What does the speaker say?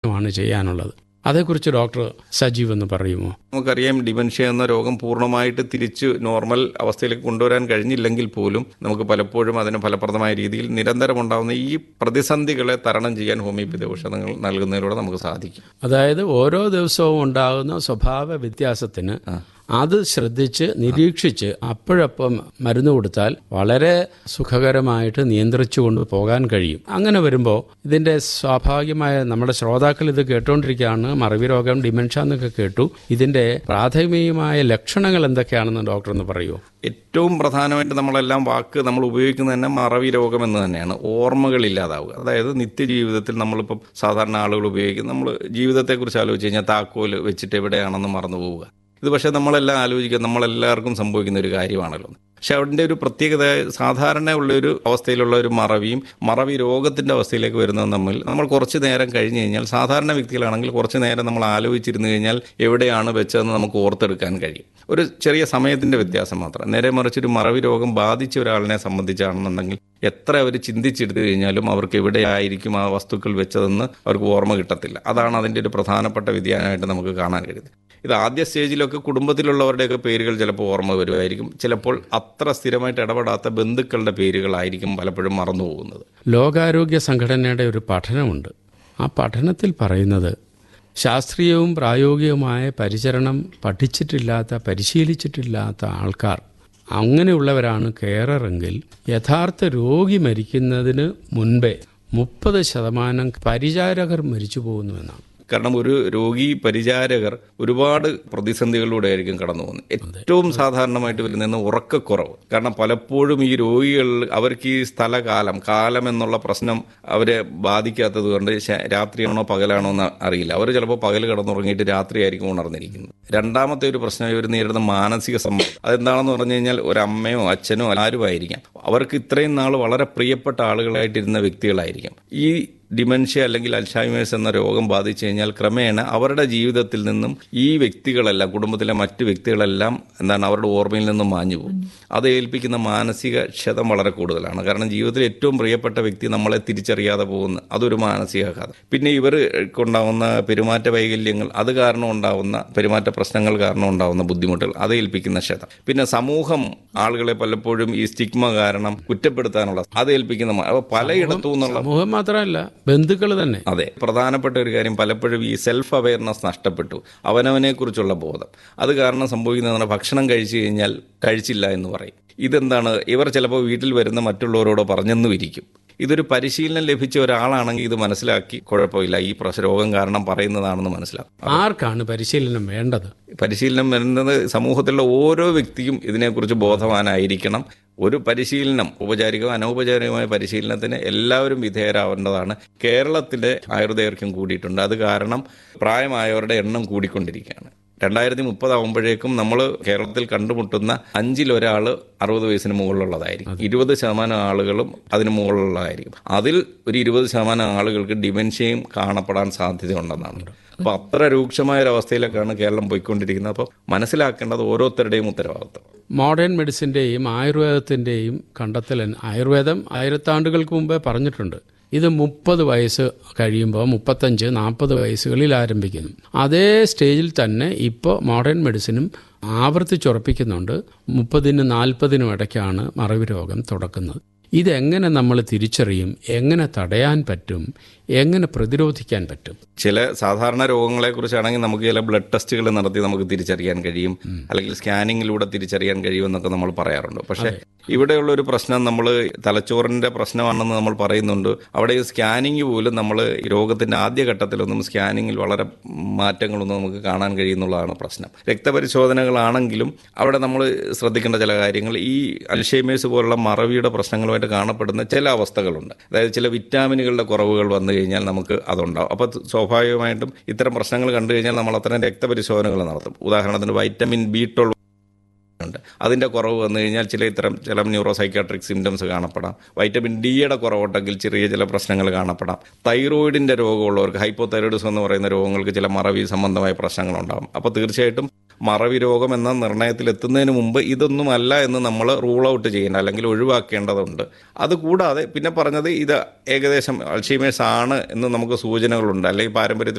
ആണ് ചെയ്യാനുള്ളത് അതേക്കുറിച്ച് ഡോക്ടർ സജീവ് എന്ന് പറയുമോ നമുക്കറിയാം ഡിമെൻഷ്യ എന്ന രോഗം പൂർണ്ണമായിട്ട് തിരിച്ച് നോർമൽ അവസ്ഥയിലേക്ക് കൊണ്ടുവരാൻ കഴിഞ്ഞില്ലെങ്കിൽ പോലും നമുക്ക് പലപ്പോഴും അതിന് ഫലപ്രദമായ രീതിയിൽ നിരന്തരം ഉണ്ടാകുന്ന ഈ പ്രതിസന്ധികളെ തരണം ചെയ്യാൻ ഹോമിയോപ്പതി ഔഷധങ്ങൾ നൽകുന്നതിലൂടെ നമുക്ക് സാധിക്കും അതായത് ഓരോ ദിവസവും ഉണ്ടാകുന്ന സ്വഭാവ വ്യത്യാസത്തിന് അത് ശ്രദ്ധിച്ച് നിരീക്ഷിച്ച് അപ്പോഴപ്പം മരുന്ന് കൊടുത്താൽ വളരെ സുഖകരമായിട്ട് നിയന്ത്രിച്ചു കൊണ്ട് പോകാൻ കഴിയും അങ്ങനെ വരുമ്പോൾ ഇതിന്റെ സ്വാഭാവികമായ നമ്മുടെ ശ്രോതാക്കൾ ഇത് കേട്ടുകൊണ്ടിരിക്കുകയാണ് മറവി രോഗം ഡിമെൻഷ്യ എന്നൊക്കെ കേട്ടു ഇതിന്റെ പ്രാഥമികമായ ലക്ഷണങ്ങൾ എന്തൊക്കെയാണെന്ന് ഡോക്ടർ ഒന്ന് പറയുമോ ഏറ്റവും പ്രധാനമായിട്ട് നമ്മളെല്ലാം വാക്ക് നമ്മൾ ഉപയോഗിക്കുന്നത് തന്നെ മറവി രോഗം എന്ന് തന്നെയാണ് ഓർമ്മകൾ ഇല്ലാതാവുക അതായത് നിത്യജീവിതത്തിൽ നമ്മളിപ്പം സാധാരണ ആളുകൾ ഉപയോഗിക്കുന്ന നമ്മൾ ജീവിതത്തെക്കുറിച്ച് ആലോചിച്ച് കഴിഞ്ഞാൽ താക്കോൽ വെച്ചിട്ട് എവിടെയാണെന്ന് മറന്നു പോവുക ഇത് പക്ഷേ നമ്മളെല്ലാം ആലോചിക്കുക നമ്മളെല്ലാവർക്കും സംഭവിക്കുന്ന ഒരു കാര്യമാണല്ലോ പക്ഷെ അതിൻ്റെ ഒരു പ്രത്യേകത സാധാരണ ഉള്ള ഒരു അവസ്ഥയിലുള്ള ഒരു മറവിയും മറവി രോഗത്തിൻ്റെ അവസ്ഥയിലേക്ക് വരുന്നതും തമ്മിൽ നമ്മൾ കുറച്ച് നേരം കഴിഞ്ഞ് കഴിഞ്ഞാൽ സാധാരണ വ്യക്തികളാണെങ്കിൽ കുറച്ച് നേരം നമ്മൾ ആലോചിച്ചിരുന്നു കഴിഞ്ഞാൽ എവിടെയാണ് വെച്ചതെന്ന് നമുക്ക് ഓർത്തെടുക്കാൻ കഴിയും ഒരു ചെറിയ സമയത്തിൻ്റെ വ്യത്യാസം മാത്രം നേരെ മറിച്ച് ഒരു മറവി രോഗം ബാധിച്ച ഒരാളിനെ സംബന്ധിച്ചാണെന്നുണ്ടെങ്കിൽ എത്ര അവർ ചിന്തിച്ചെടുത്തു കഴിഞ്ഞാലും അവർക്ക് എവിടെയായിരിക്കും ആ വസ്തുക്കൾ വെച്ചതെന്ന് അവർക്ക് ഓർമ്മ കിട്ടത്തില്ല അതാണ് അതിൻ്റെ ഒരു പ്രധാനപ്പെട്ട വ്യതിയാനമായിട്ട് നമുക്ക് കാണാൻ കഴിയുന്നത് ഇത് ആദ്യ സ്റ്റേജിലൊക്കെ കുടുംബത്തിലുള്ളവരുടെയൊക്കെ പേരുകൾ ചിലപ്പോൾ ഓർമ്മ വരുമായിരിക്കും ചിലപ്പോൾ അത്ര സ്ഥിരമായിട്ട് ഇടപെടാത്ത ബന്ധുക്കളുടെ പേരുകളായിരിക്കും പലപ്പോഴും മറന്നു പോകുന്നത് ലോകാരോഗ്യ സംഘടനയുടെ ഒരു പഠനമുണ്ട് ആ പഠനത്തിൽ പറയുന്നത് ശാസ്ത്രീയവും പ്രായോഗികവുമായ പരിചരണം പഠിച്ചിട്ടില്ലാത്ത പരിശീലിച്ചിട്ടില്ലാത്ത ആൾക്കാർ അങ്ങനെയുള്ളവരാണ് കെയററെങ്കിൽ യഥാർത്ഥ രോഗി മരിക്കുന്നതിന് മുൻപേ മുപ്പത് ശതമാനം പരിചാരകർ മരിച്ചു പോകുന്നുവെന്നാണ് കാരണം ഒരു രോഗി പരിചാരകർ ഒരുപാട് പ്രതിസന്ധികളിലൂടെ ആയിരിക്കും കടന്നു പോകുന്നത് ഏറ്റവും സാധാരണമായിട്ട് വരുന്ന ഉറക്കക്കുറവ് കാരണം പലപ്പോഴും ഈ രോഗികൾ അവർക്ക് ഈ സ്ഥലകാലം കാലം എന്നുള്ള പ്രശ്നം അവരെ ബാധിക്കാത്തത് കൊണ്ട് ശ- രാത്രിയാണോ പകലാണോ എന്ന് അറിയില്ല അവർ ചിലപ്പോൾ പകൽ കിടന്നുറങ്ങിയിട്ട് രാത്രിയായിരിക്കും ഉണർന്നിരിക്കുന്നത് രണ്ടാമത്തെ ഒരു പ്രശ്നം ഇവർ നേരിടുന്ന മാനസിക സമ്മർദ്ദം അതെന്താണെന്ന് പറഞ്ഞു കഴിഞ്ഞാൽ ഒരു അമ്മയോ അച്ഛനോ ആരുമായിരിക്കാം അവർക്ക് ഇത്രയും നാൾ വളരെ പ്രിയപ്പെട്ട ആളുകളായിട്ടിരുന്ന വ്യക്തികളായിരിക്കും ഈ ഡിമെൻഷ്യ അല്ലെങ്കിൽ അൽഷൈമേഴ്സ് എന്ന രോഗം ബാധിച്ചു കഴിഞ്ഞാൽ ക്രമേണ അവരുടെ ജീവിതത്തിൽ നിന്നും ഈ വ്യക്തികളെല്ലാം കുടുംബത്തിലെ മറ്റു വ്യക്തികളെല്ലാം എന്താണ് അവരുടെ ഓർമ്മയിൽ നിന്നും മാഞ്ഞു പോകും അത് ഏൽപ്പിക്കുന്ന മാനസിക ക്ഷതം വളരെ കൂടുതലാണ് കാരണം ജീവിതത്തിൽ ഏറ്റവും പ്രിയപ്പെട്ട വ്യക്തി നമ്മളെ തിരിച്ചറിയാതെ പോകുന്ന അതൊരു മാനസികാഘാതം പിന്നെ ഇവർക്കുണ്ടാവുന്ന പെരുമാറ്റ വൈകല്യങ്ങൾ അത് കാരണം ഉണ്ടാവുന്ന പെരുമാറ്റ പ്രശ്നങ്ങൾ കാരണം ഉണ്ടാവുന്ന ബുദ്ധിമുട്ടുകൾ അത് ഏൽപ്പിക്കുന്ന ക്ഷതം പിന്നെ സമൂഹം ആളുകളെ പലപ്പോഴും ഈ സ്റ്റിഗ്മ കാരണം കുറ്റപ്പെടുത്താനുള്ള അത് ഏൽപ്പിക്കുന്ന മ- അപ്പോൾ പലയിടത്തു നിന്നുള്ള സമൂഹം മാത്രമല്ല ബന്ധുക്കൾ തന്നെ അതെ പ്രധാനപ്പെട്ട ഒരു കാര്യം പലപ്പോഴും ഈ സെൽഫ് അവയർനെസ് നഷ്ടപ്പെട്ടു അവനവനെ കുറിച്ചുള്ള ബോധം അത് കാരണം സംഭവിക്കുന്നതാണ് ഭക്ഷണം കഴിച്ചു കഴിഞ്ഞാൽ കഴിച്ചില്ല എന്ന് പറയും ഇതെന്താണ് ഇവർ ചിലപ്പോൾ വീട്ടിൽ വരുന്ന മറ്റുള്ളവരോട് പറഞ്ഞെന്നും ഇരിക്കും ഇതൊരു പരിശീലനം ലഭിച്ച ഒരാളാണെങ്കിൽ ഇത് മനസ്സിലാക്കി കുഴപ്പമില്ല ഈ പ്രശ്ന രോഗം കാരണം പറയുന്നതാണെന്ന് മനസ്സിലാക്കും ആർക്കാണ് പരിശീലനം വേണ്ടത് പരിശീലനം വരുന്നത് സമൂഹത്തിലുള്ള ഓരോ വ്യക്തിയും ഇതിനെക്കുറിച്ച് ബോധവാനായിരിക്കണം ഒരു പരിശീലനം ഔപചാരികവും അനൗപചാരികമായ പരിശീലനത്തിന് എല്ലാവരും വിധേയരാവേണ്ടതാണ് കേരളത്തിലെ ആയുർദൈർഘ്യം കൂടിയിട്ടുണ്ട് അത് കാരണം പ്രായമായവരുടെ എണ്ണം കൂടിക്കൊണ്ടിരിക്കുകയാണ് രണ്ടായിരത്തി മുപ്പതാവുമ്പോഴേക്കും നമ്മൾ കേരളത്തിൽ കണ്ടുമുട്ടുന്ന അഞ്ചിലൊരാൾ അറുപത് വയസ്സിന് മുകളിലുള്ളതായിരിക്കും ഇരുപത് ശതമാനം ആളുകളും അതിന് മുകളിലുള്ളതായിരിക്കും അതിൽ ഒരു ഇരുപത് ശതമാനം ആളുകൾക്ക് ഡിമെൻഷ്യയും കാണപ്പെടാൻ സാധ്യതയുണ്ടെന്നാണ് അപ്പോൾ അത്ര രൂക്ഷമായ ഒരു അവസ്ഥയിലേക്കാണ് കേരളം പോയിക്കൊണ്ടിരിക്കുന്നത് അപ്പോൾ മനസ്സിലാക്കേണ്ടത് ഓരോരുത്തരുടെയും ഉത്തരവാദിത്വം മോഡേൺ മെഡിസിൻ്റെയും ആയുർവേദത്തിൻ്റെയും കണ്ടെത്തൽ ആയുർവേദം ആയിരത്താണ്ടുകൾക്ക് മുമ്പേ പറഞ്ഞിട്ടുണ്ട് ഇത് മുപ്പത് വയസ്സ് കഴിയുമ്പോൾ മുപ്പത്തഞ്ച് നാൽപ്പത് വയസ്സുകളിൽ ആരംഭിക്കുന്നു അതേ സ്റ്റേജിൽ തന്നെ ഇപ്പോൾ മോഡേൺ മെഡിസിനും ആവർത്തിച്ചുറപ്പിക്കുന്നുണ്ട് മുപ്പതിനും നാൽപ്പതിനും ഇടയ്ക്കാണ് മറവി രോഗം തുടക്കുന്നത് ഇതെങ്ങനെ നമ്മൾ തിരിച്ചറിയും എങ്ങനെ തടയാൻ പറ്റും എങ്ങനെ പ്രതിരോധിക്കാൻ പറ്റും ചില സാധാരണ രോഗങ്ങളെ കുറിച്ചാണെങ്കിൽ നമുക്ക് ചില ബ്ലഡ് ടെസ്റ്റുകൾ നടത്തി നമുക്ക് തിരിച്ചറിയാൻ കഴിയും അല്ലെങ്കിൽ സ്കാനിങ്ങിലൂടെ തിരിച്ചറിയാൻ കഴിയുമെന്നൊക്കെ നമ്മൾ പറയാറുണ്ട് പക്ഷേ ഇവിടെയുള്ള ഒരു പ്രശ്നം നമ്മൾ തലച്ചോറിന്റെ പ്രശ്നമാണെന്ന് നമ്മൾ പറയുന്നുണ്ട് അവിടെ ഈ സ്കാനിങ് പോലും നമ്മൾ രോഗത്തിന്റെ ആദ്യഘട്ടത്തിലൊന്നും സ്കാനിങ്ങിൽ വളരെ മാറ്റങ്ങളൊന്നും നമുക്ക് കാണാൻ കഴിയുന്നുള്ളതാണ് പ്രശ്നം രക്തപരിശോധനകളാണെങ്കിലും അവിടെ നമ്മൾ ശ്രദ്ധിക്കേണ്ട ചില കാര്യങ്ങൾ ഈ അൽഷൈമേഴ്സ് പോലുള്ള മറവിയുടെ പ്രശ്നങ്ങളുമായിട്ട് കാണപ്പെടുന്ന ചില അവസ്ഥകളുണ്ട് അതായത് ചില വിറ്റാമിനുകളുടെ കുറവുകൾ വന്നു കഴിഞ്ഞാൽ നമുക്ക് അതുണ്ടാവും അപ്പോൾ സ്വാഭാവികമായിട്ടും ഇത്തരം പ്രശ്നങ്ങൾ കണ്ടു കഴിഞ്ഞാൽ നമ്മൾ അത്തരം രക്തപരിശോധനകൾ നടത്തും ഉദാഹരണത്തിന് വൈറ്റമിൻ ബി ട്വൽവ് ഉണ്ട് അതിൻ്റെ കുറവ് വന്നു കഴിഞ്ഞാൽ ചില ഇത്തരം ചില ന്യൂറോ സൈക്കാട്രിക് സിംറ്റംസ് കാണപ്പെടാം വൈറ്റമിൻ ഡിയുടെ കുറവുണ്ടെങ്കിൽ ചെറിയ ചില പ്രശ്നങ്ങൾ കാണപ്പെടാം തൈറോയിഡിൻ്റെ രോഗമുള്ളവർക്ക് ഹൈപ്പോതൈറോയിഡിസം എന്ന് പറയുന്ന രോഗങ്ങൾക്ക് ചില മറവി സംബന്ധമായ പ്രശ്നങ്ങളുണ്ടാകും അപ്പോൾ തീർച്ചയായിട്ടും മറവി രോഗം എന്ന നിർണയത്തിൽ എത്തുന്നതിന് മുമ്പ് ഇതൊന്നുമല്ല എന്ന് നമ്മൾ റൂൾ ഔട്ട് ചെയ്യേണ്ട അല്ലെങ്കിൽ ഒഴിവാക്കേണ്ടതുണ്ട് അതുകൂടാതെ പിന്നെ പറഞ്ഞത് ഇത് ഏകദേശം അൾഷീമേഴ്സ് ആണ് എന്ന് നമുക്ക് സൂചനകളുണ്ട് അല്ലെങ്കിൽ പാരമ്പര്യത്തിൽ